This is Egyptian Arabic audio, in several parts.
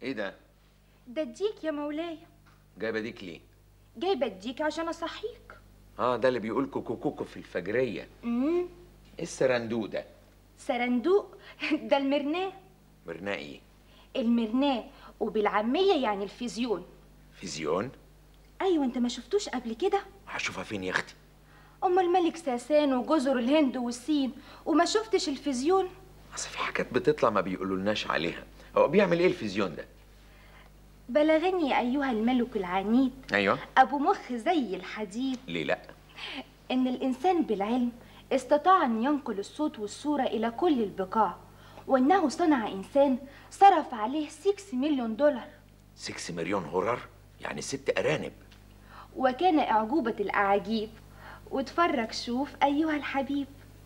ايه ده ده اديك يا مولاي جايبه ديك ليه جايبه اديك عشان اصحيك اه ده اللي بيقول كوكو كوكو في الفجريه امم ايه السرندوق ده سرندوق ده المرناه مرناه ايه المرناه وبالعاميه يعني الفيزيون فيزيون ايوه انت ما شفتوش قبل كده هشوفها فين يا اختي اما الملك ساسان وجزر الهند والصين وما شفتش الفيزيون اصل في حاجات بتطلع ما بيقولولناش عليها هو بيعمل ايه الفيزيون ده بلغني ايها الملك العنيد ايوه ابو مخ زي الحديد ليه لا ان الانسان بالعلم استطاع ان ينقل الصوت والصوره الى كل البقاع وانه صنع انسان صرف عليه 6 مليون دولار 6 مليون هورر يعني ست ارانب وكان اعجوبه الاعاجيب واتفرج شوف ايها الحبيب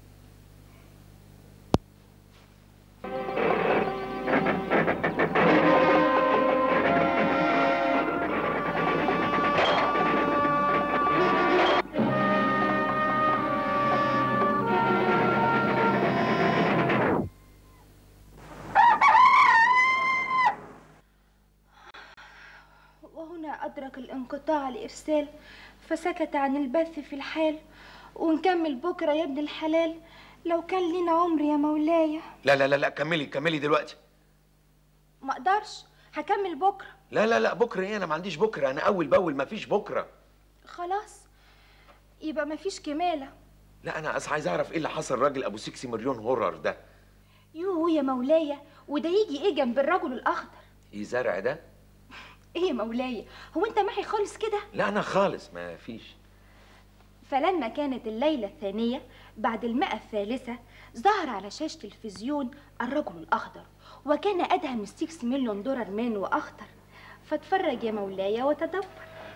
وهنا أدرك الانقطاع الإرسال فسكت عن البث في الحال ونكمل بكرة يا ابن الحلال لو كان لنا عمر يا مولاي لا لا لا لا كملي كملي دلوقتي ما اقدرش هكمل بكرة لا لا لا بكره ايه انا ما عنديش بكره انا اول باول ما فيش بكره خلاص يبقى مفيش كمالة لا انا أصل عايز اعرف ايه اللي حصل الراجل ابو 6 مليون هورر ده يوه يا مولاي وده يجي ايه جنب الرجل الأخضر ايه زرع ده ايه يا مولاي هو انت معي خالص كده لا انا خالص ما فيش فلما كانت الليلة الثانية بعد المئة الثالثة ظهر على شاشة التلفزيون الرجل الأخضر وكان أدهى من 6 مليون دولار مان وأخضر فاتفرج يا مولاي وتدبر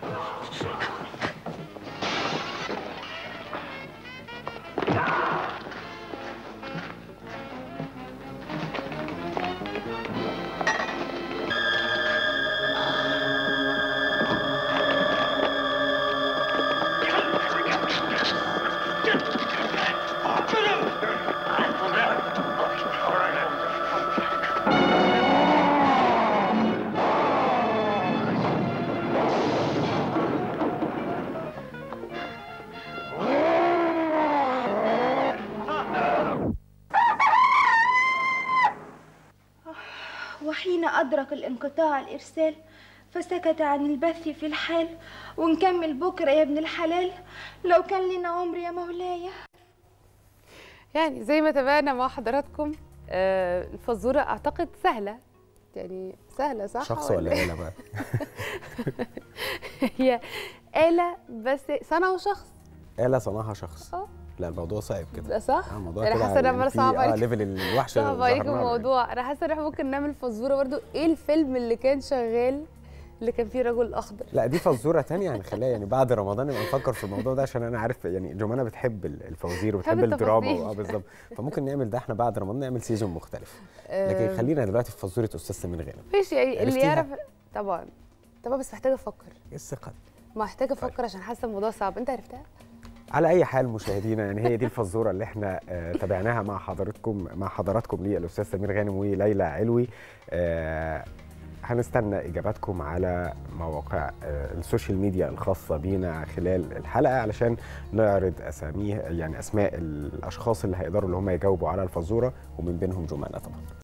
وحين أدرك الانقطاع الإرسال فسكت عن البث في الحال ونكمل بكرة يا ابن الحلال لو كان لنا عمر يا مولاي يعني زي ما تابعنا مع حضراتكم آه، الفزوره اعتقد سهله يعني سهله صح شخص ولا آلة بقى هي آلة بس صنعوا شخص آلة صنعها شخص اه لا الموضوع صعب كده ده صح؟ آه، الموضوع أنا كده حاسة إن أنا عمالة في- أصعب اه عليك. ليفل الوحش صعب عليكم ظهرنا له. الموضوع انا حاسه ان احنا ممكن نعمل فزوره برضو ايه الفيلم اللي كان شغال اللي كان فيه رجل اخضر لا دي فزوره تانية هنخليها يعني بعد رمضان نبقى نفكر في الموضوع ده عشان انا عارف يعني جمانه بتحب ال- الفوازير وبتحب بتحب الدراما التفاصيل. اه بالظبط فممكن نعمل ده احنا بعد رمضان نعمل سيزون مختلف لكن آه، خلينا دلوقتي في فزوره استاذ سمير غانم ماشي يعني اللي عرفتيها؟ يعرف طبعا طبعا بس محتاجه افكر ايه الثقه محتاجه افكر عشان حاسه الموضوع صعب انت عرفتها على اي حال مشاهدينا يعني هي دي الفزوره اللي احنا آه، تابعناها مع حضراتكم مع حضراتكم للاستاذ سمير غانم وليلى علوي آه، هنستنى اجاباتكم على مواقع آه، السوشيال ميديا الخاصه بينا خلال الحلقه علشان نعرض اساميه يعني اسماء الاشخاص اللي هيقدروا اللي هم يجاوبوا على الفزوره ومن بينهم جمانه طبعا